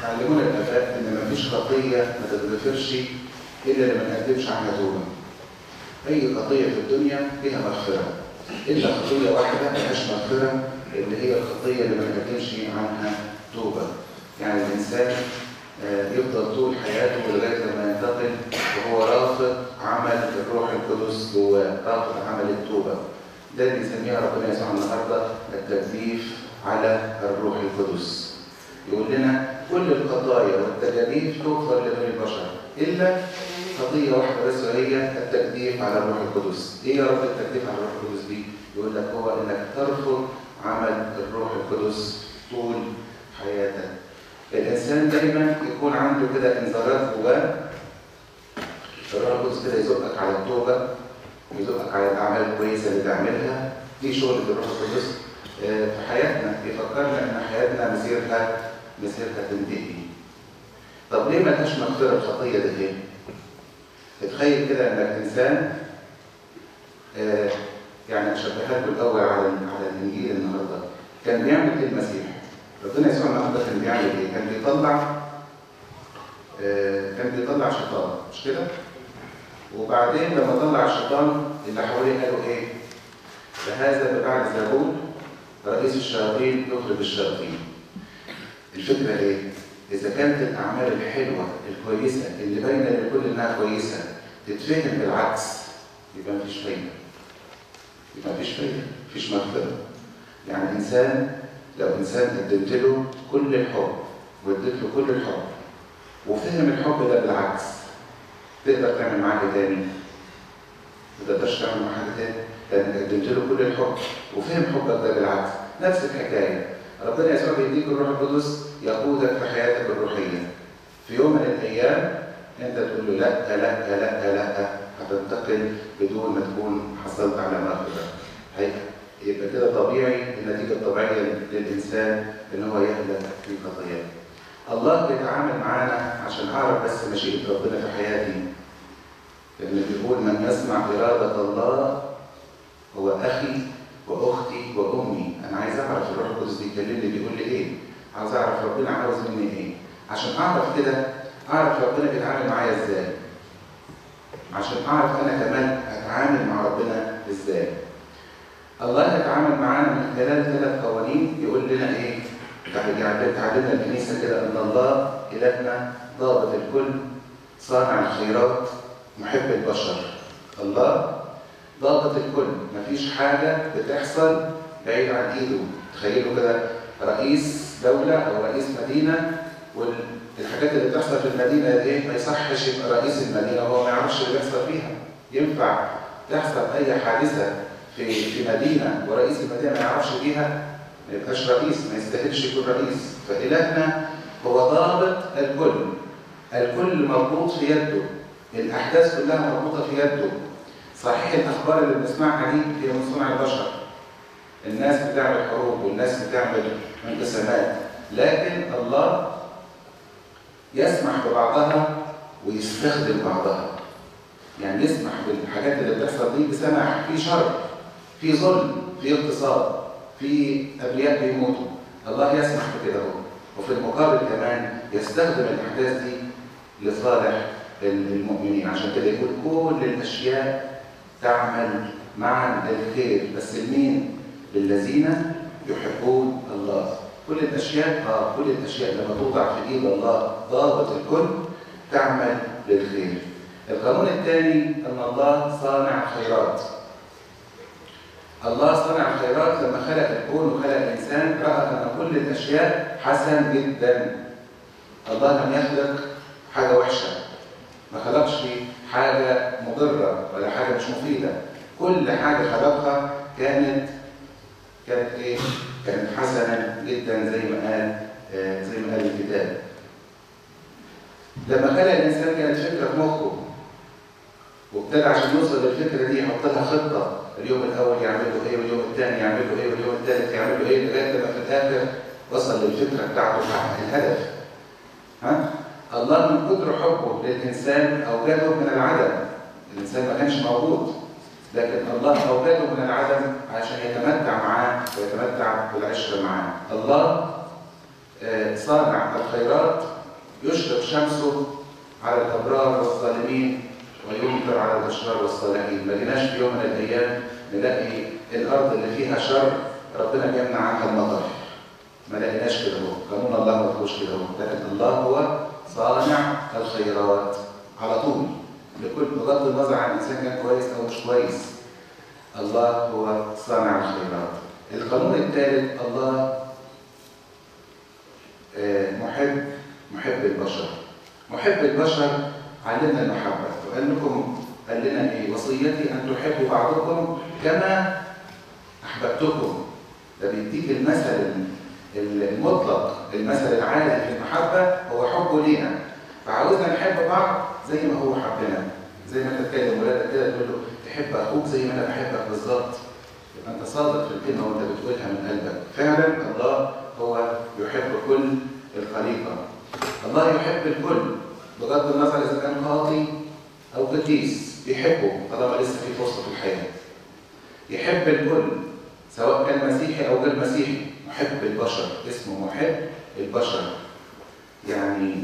علمونا الآباء إن مفيش خطية ما تتغفرش إلا لما نقدمش عنها توبة. أي خطية في الدنيا فيها مغفرة. إلا خطية واحدة ملهاش مغفرة اللي هي الخطية اللي ما نقدمش عنها توبة. يعني الإنسان آه، يفضل طول حياته لغاية لما ينتقل وهو رافض عمل الروح القدس جواه، رافض عمل التوبة. ده اللي بيسميها ربنا يسوع النهارده التجديف على الروح القدس. يقول لنا كل الخطايا والتجاديف تغفر لبني البشر الا خطيه واحده بس وهي التجديف على الروح القدس. ايه يا رب التجديف على الروح القدس دي؟ يقول لك هو انك ترفض عمل الروح القدس طول حياتك. الانسان دايما يكون عنده كده انذارات جواه الروح القدس كده يزقك على التوبه ويزقك على الاعمال الكويسه اللي تعملها دي شغل الروح القدس آه، في حياتنا يفكرنا ان حياتنا مسيرها مسيرها تنتهي. طب ليه ملهاش مغفره الخطيه دي ايه؟ تتخيل كده انك انسان آه، يعني اشبهها لكم الاول على على الانجيل النهارده كان بيعمل ايه المسيح؟ ربنا يسوع النهارده كان بيعمل ايه؟ كان بيطلع آه، كان بيطلع شيطان مش كده؟ وبعدين لما طلع الشيطان اللي حواليه قالوا ايه؟ فهذا ببعد زبول رئيس الشياطين يخرج الشياطين. الفكره ايه؟ اذا كانت الاعمال الحلوه الكويسه اللي باينه للكل انها كويسه تتفهم بالعكس يبقى مفيش فايده. يبقى مفيش فايده، مفيش مغفره. يعني انسان لو انسان قدمت له كل الحب واديت له كل الحب وفهم الحب ده بالعكس تقدر تعمل معاه ايه تاني؟ ما تقدرش تعمل معاه حاجه تاني لان قدمت له كل الحب وفهم حبك ده بالعكس نفس الحكايه ربنا يسوع بيديك الروح القدس يقودك في حياتك الروحيه في يوم من الايام انت تقول له لا لا لا لا هتنتقل بدون ما تكون حصلت على مغفره هيك يبقى كده طبيعي النتيجه الطبيعيه للانسان ان هو يهلك في خطاياه الله بيتعامل معانا عشان اعرف بس مشيئه ربنا في حياتي لان بيقول من يسمع اراده الله هو اخي واختي وامي انا عايز اعرف الروح القدس بيكلمني بيقول لي ايه عاوز اعرف ربنا عاوز مني ايه عشان اعرف كده اعرف ربنا بيتعامل معايا ازاي عشان اعرف انا كمان اتعامل مع ربنا ازاي الله يتعامل معانا من خلال ثلاث قوانين يقول لنا ايه يعني تعلمنا الكنيسه كده ان الله الهنا ضابط الكل صانع الخيرات محب البشر الله ضابط الكل مفيش حاجة بتحصل بعيد عن ايده تخيلوا كده رئيس دولة او رئيس مدينة والحاجات اللي بتحصل في المدينة ايه ما يصحش يبقى رئيس المدينة وهو ما يعرفش اللي بيحصل فيها ينفع تحصل اي حادثة في في مدينة ورئيس المدينة ما يعرفش فيها ما يبقاش رئيس ما يستاهلش يكون رئيس فإلهنا هو ضابط الكل الكل مربوط في يده الأحداث كلها مربوطة في يده صحيح الأخبار اللي بنسمعها دي هي من صنع البشر الناس بتعمل حروب والناس بتعمل انقسامات لكن الله يسمح ببعضها ويستخدم بعضها يعني يسمح بالحاجات اللي بتحصل دي بسماح في شر في ظلم في اغتصاب في ابرياء بيموتوا الله يسمح بكده هو وفي المقابل كمان يستخدم الاحداث دي لصالح المؤمنين عشان كده يقول كل الاشياء تعمل معا للخير بس لمين؟ للذين يحبون الله كل الاشياء اه كل الاشياء لما توضع في ايد الله ضابط الكل تعمل للخير القانون الثاني ان الله صانع خيرات الله صنع الخيرات لما خلق الكون وخلق الانسان راى ان كل الاشياء حسن جدا الله لم يخلق حاجه وحشه ما خلقش حاجه مضره ولا حاجه مش مفيده كل حاجه خلقها كانت كانت ايه كانت حسنه جدا زي ما قال آه زي ما قال الكتاب لما خلق الانسان كانت فكره في مخه وابتدى عشان يوصل للفكره دي يحط لها خطه اليوم الاول يعمل له ايه واليوم الثاني يعمل له ايه واليوم الثالث يعمل له ايه لغايه لما في الاخر وصل للفكره بتاعته وحقق الهدف ها الله من كتر حبه للانسان اوجده من العدم الانسان ما كانش موجود لكن الله اوجده من العدم عشان يتمتع معاه ويتمتع بالعشره معاه الله صانع الخيرات يشرق شمسه على الابرار والظالمين ويمطر على الاشرار والصالحين ما جيناش في يوم من الايام نلاقي الارض اللي فيها شر ربنا بيمنع عنها المطر ما لقيناش كده هو قانون الله ما فيهوش كده هو لكن الله هو صانع الخيرات على طول لكل بغض النظر عن الانسان كان كويس او مش كويس الله هو صانع الخيرات القانون الثالث الله محب محب البشر محب البشر علمنا المحبة وقال لكم قال لنا ايه وصيتي ان تحبوا بعضكم كما احببتكم ده بيديك المثل المطلق المثل العالي في المحبة هو حبه لينا فعاوزنا نحب بعض زي ما هو حبنا زي ما انت تكلم ولادك كده تقول له تحب اخوك زي ما انا بحبك بالظبط يبقى انت صادق في الكلمه وانت بتقولها من قلبك فعلا الله هو يحب كل الخليقه الله يحب الكل بغض النظر اذا كان خاطي او قديس بيحبه طالما لسه في فرصه في الحياه يحب الكل سواء كان مسيحي او غير مسيحي محب البشر اسمه محب البشر يعني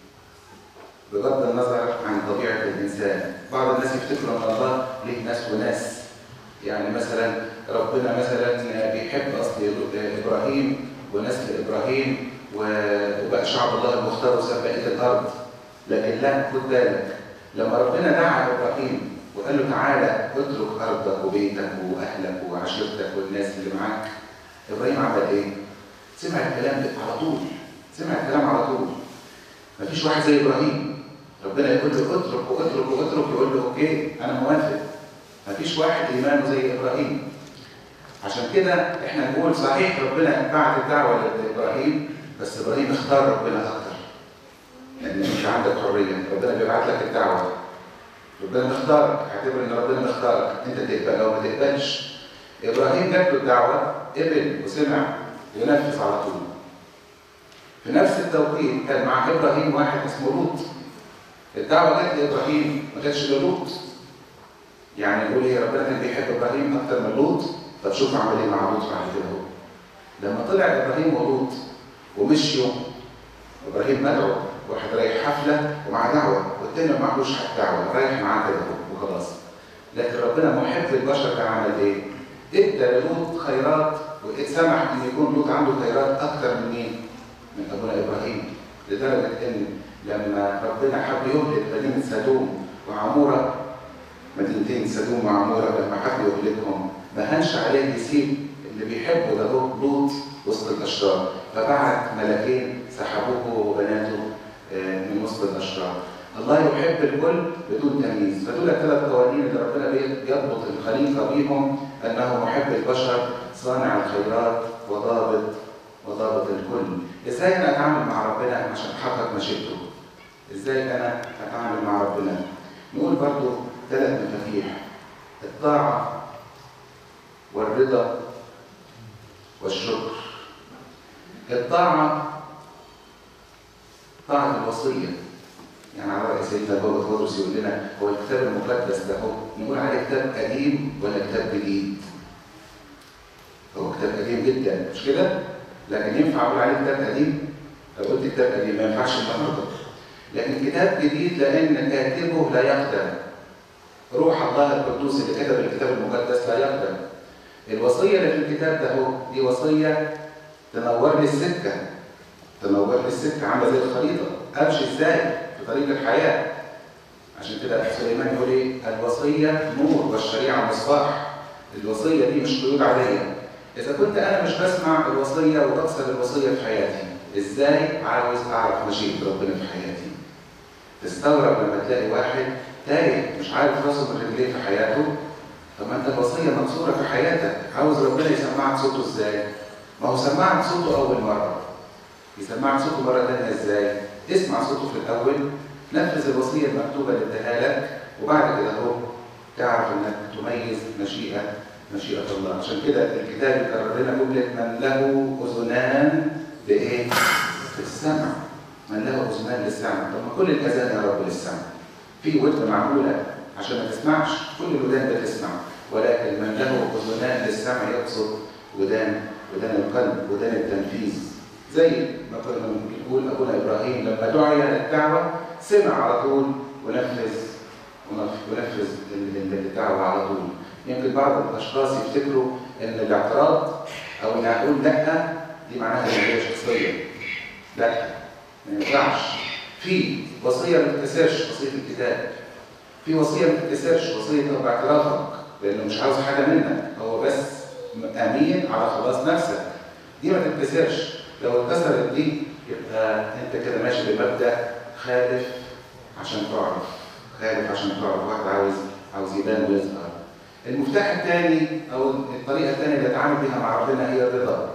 بغض النظر عن طبيعة الإنسان بعض الناس يفتكروا أن الله ليه ناس وناس يعني مثلا ربنا مثلا بيحب أصل إبراهيم ونسل إبراهيم وبقى شعب الله المختار وساب بقية الأرض لكن لا خد بالك لما ربنا دعا إبراهيم وقال له تعالى اترك أرضك وبيتك وأهلك وعشيرتك والناس اللي معاك إبراهيم عمل إيه؟ سمع الكلام ده على طول سمع الكلام على طول مفيش واحد زي إبراهيم ربنا يقول له اترك واترك واترك يقول له اوكي انا موافق مفيش واحد ايمانه زي ابراهيم عشان كده احنا نقول صحيح ربنا بعت الدعوه لابراهيم بس ابراهيم اختار ربنا اكتر لان انت عندك حريه ربنا بيبعت لك الدعوه ربنا مختارك اعتبر ان ربنا مختارك انت تقبل او ما تقبلش ابراهيم جات له الدعوه قبل وسمع ونفذ على طول في نفس التوقيت كان مع ابراهيم واحد اسمه لوط الدعوه جت لابراهيم ما جاتش للوط يعني نقول ايه ربنا كان بيحب ابراهيم اكتر من لوط طب شوف عمل ايه مع لوط بعد كده هو لما طلع ابراهيم ولوط ومشيوا ابراهيم مدعو واحد رايح حفله ومع دعوه والتاني ما معهوش دعوه رايح معاه كده وخلاص لكن ربنا محب البشر كان عمل ايه؟ ادى للوط خيرات واتسمح ان يكون لوط عنده خيرات اكتر من مين؟ من ابونا ابراهيم لدرجه ان لما ربنا حب يهلك مدينة سدوم وعمورة مدينتين سدوم وعمورة لما حب يهلكهم ما هنش عليه يسيب اللي بيحبه ده لوط وسط الأشرار فبعت ملاكين سحبوه وبناته من وسط الأشرار الله يحب الكل بدون تمييز فدول الثلاث قوانين اللي ربنا بيضبط الخليقة بيهم أنه محب البشر صانع الخيرات وضابط وضابط الكل ازاي انا اتعامل مع ربنا عشان احقق مشيئته ازاي انا اتعامل مع ربنا نقول برضو ثلاث مفاتيح الطاعة والرضا والشكر الطاعة طاعة الوصية يعني على رأي سيدنا بابا تودرس يقول لنا هو الكتاب المقدس ده هو نقول عليه كتاب قديم ولا كتاب جديد؟ هو كتاب قديم جدا مش كده؟ لكن ينفع اقول عليه كتاب قديم؟ لو قلت كتاب قديم ما ينفعش النهارده لكن كتاب جديد لأن كاتبه لا يقدم روح الله القدوس اللي كتب الكتاب المقدس لا يقدم الوصية اللي في الكتاب ده هو دي وصية تنور لي السكة تنور لي السكة عاملة زي الخريطة أمشي إزاي في طريق الحياة عشان كده سليمان يقول إيه الوصية نور والشريعة مصباح الوصية دي مش قيود عادية إذا كنت أنا مش بسمع الوصية وبكسر الوصية في حياتي إزاي عاوز أعرف مشيئة ربنا في حياتي تستغرب لما تلاقي واحد تايه مش عارف راسه من رجليه في حياته طب ما انت الوصيه منصوره في حياتك عاوز ربنا يسمعك صوته ازاي؟ ما هو سمعك صوته اول مره يسمعك صوته مره ثانيه ازاي؟ اسمع صوته في الاول نفذ الوصيه المكتوبه اللي اداها لك وبعد كده اهو تعرف انك تميز مشيئه مشيئه الله عشان كده الكتاب يكرر لنا جمله من له اذنان بايه؟ في السمع من له اذنان للسمع طب ما كل الاذان يا رب للسمع في ودن معموله عشان ما تسمعش كل الودان بتسمع ولكن من له اذنان للسمع يقصد ودان ودان القلب ودان التنفيذ زي ما كنا بنقول ابونا ابراهيم لما لما دعي للدعوة سمع على طول ونفذ ونفذ الدعوة على طول يمكن بعض الأشخاص يفتكروا إن الاعتراض أو إن أقول لأ دي معناها هي شخصية لا ما ينفعش في وصية ما تتكسرش وصية الكتاب في وصية ما تتكسرش وصية باعترافك لأنه مش عاوز حاجة منك هو بس أمين على خلاص نفسك دي ما تتكسرش لو اتكسرت دي يبقى أنت كده ماشي بمبدأ خالف عشان تعرف خالف عشان تعرف واحد عاوز عاوز يبان ويظهر المفتاح الثاني او الطريقه الثانيه اللي اتعامل بها مع ربنا هي الرضا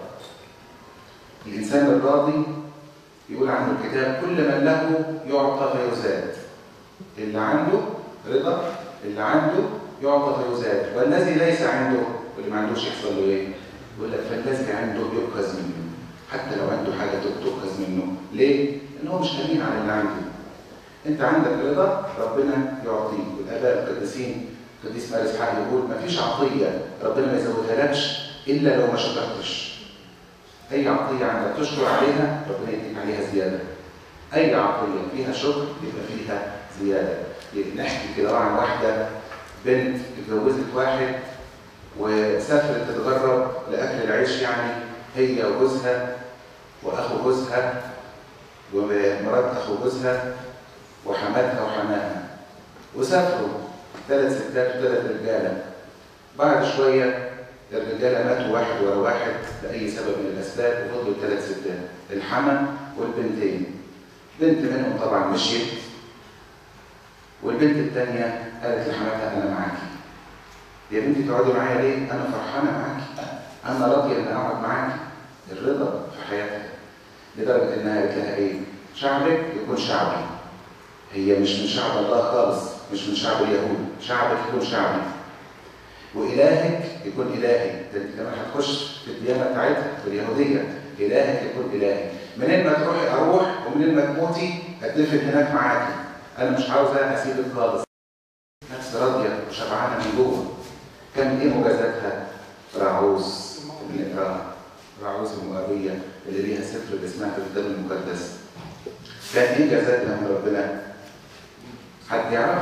الانسان الراضي يقول عنه الكتاب كل من له يعطى فيزاد اللي عنده رضا اللي عنده يعطى فيزاد والذي ليس عنده واللي ما عندوش يحصل له ايه؟ يقول لك فالذي عنده يؤخذ منه حتى لو عنده حاجه تؤخذ منه ليه؟ لان هو مش امين على اللي عنده انت عندك رضا ربنا يعطيك والاباء القديسين القديس مارس حق يقول ما فيش عطيه ربنا ما يزودها لكش الا لو ما شكرتش اي عطيه عندك تشكر عليها ربنا يديك عليها زياده اي عطيه فيها شكر يبقى فيها زياده نحكي كده عن واحده بنت اتجوزت واحد وسافرت تتغرب لاكل العيش يعني هي وجوزها واخو جوزها ومرات اخو جوزها وحماتها وحماها وسافروا ثلاث ستات وثلاث رجاله بعد شويه الرجاله ماتوا واحد ورا واحد لاي سبب من الاسباب وفضلوا ثلاث ستات الحما والبنتين بنت منهم طبعا مشيت والبنت الثانيه قالت لحماتها انا معاكي يا بنتي تقعدي معايا ليه؟ انا فرحانه معاكي انا راضيه ان اقعد معاكي الرضا في حياتها لدرجه انها قالت لها ايه؟ شعبك يكون شعبي هي مش من شعب الله خالص مش من شعب اليهود شعبك يكون شعبي وإلهك يكون إلهي ده أنت كمان هتخش في الديانة بتاعتها في اليهودية إلهك يكون إلهي منين ما تروحي أروح ومنين ما تموتي أتدفن هناك معاكي أنا مش عاوزة أسيبك خالص نفس راضية وشبعانة من جوه كان إيه مجازاتها؟ رعوز بنقراها رعوز المؤابية اللي ليها سفر اسمها في الكتاب المقدس كان إيه جزاتها من ربنا؟ حد يعرف؟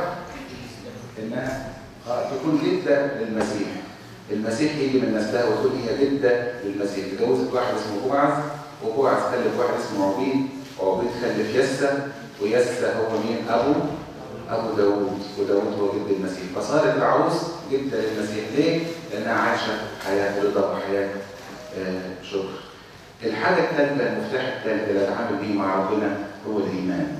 إنها آه تكون جدة للمسيح المسيح يجي من نسلها وتقول هي جدة للمسيح اتجوزت واحد اسمه بوعز وبوعز خلف واحد اسمه عبيد وعبيد خلف يسة ويسة هو مين؟ أبو أبو داوود وداوود هو جد المسيح فصارت العروس جدة للمسيح ليه؟ لأنها عايشة حياة رضا وحياة آه شكر الحاجة الثالثة المفتاح الثالث اللي أتعامل بيه مع ربنا هو الإيمان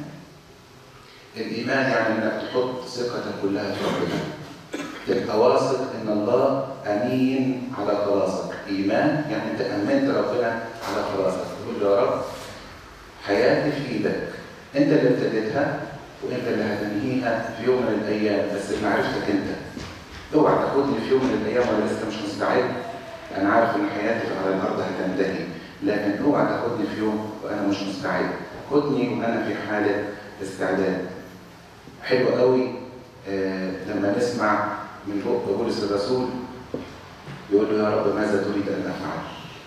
الإيمان يعني إنك تحط ثقتك كلها في ربنا تبقى واثق ان الله امين على خلاصك ايمان يعني انت امنت ربنا على خلاصك تقول له يا رب حياتي في ايدك انت اللي ابتديتها وانت اللي هتنهيها في يوم من الايام بس بمعرفتك انت اوعى تاخدني في يوم من الايام وانا لسه مش مستعد انا عارف ان حياتي على الارض هتنتهي لكن اوعى تاخدني في يوم وانا مش مستعد خدني وانا في حاله استعداد حلو قوي آه لما نسمع من بق بولس الرسول يقول له يا رب ماذا تريد ان افعل؟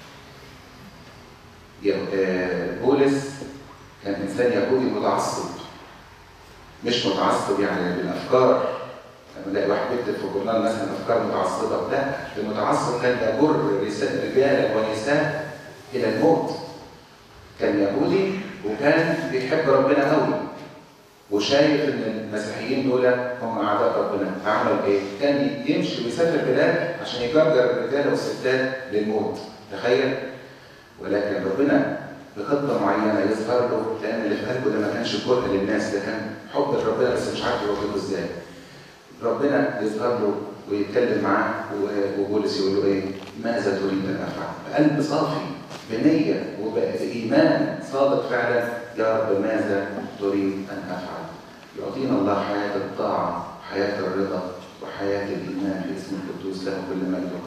بولس كان انسان يهودي متعصب مش متعصب يعني بالافكار لما نلاقي واحد بيكتب في جورنال مثلا افكار متعصبه لا المتعصب كان يجر رجالا ونساء الى الموت كان يهودي وكان بيحب ربنا قوي وشايف ان المسيحيين دول هم اعداء ربنا فعمل ايه؟ كان يمشي ويسافر بلاد عشان يجرجر الرجاله والستات للموت تخيل ولكن ربنا بخطه معينه يظهر له لان اللي في قلبه ده ما كانش كره للناس ده كان حب لربنا بس مش عارف يوجهه ازاي ربنا يظهر له ويتكلم معاه وبولس يقول له ايه؟ ماذا تريد ان افعل؟ بقلب صافي بنيه وبايمان صادق فعلا يا رب ماذا تريد ان افعل؟ يعطينا الله حياه الطاعه، حياه الرضا وحياه الايمان في اسم القدوس له كل مجد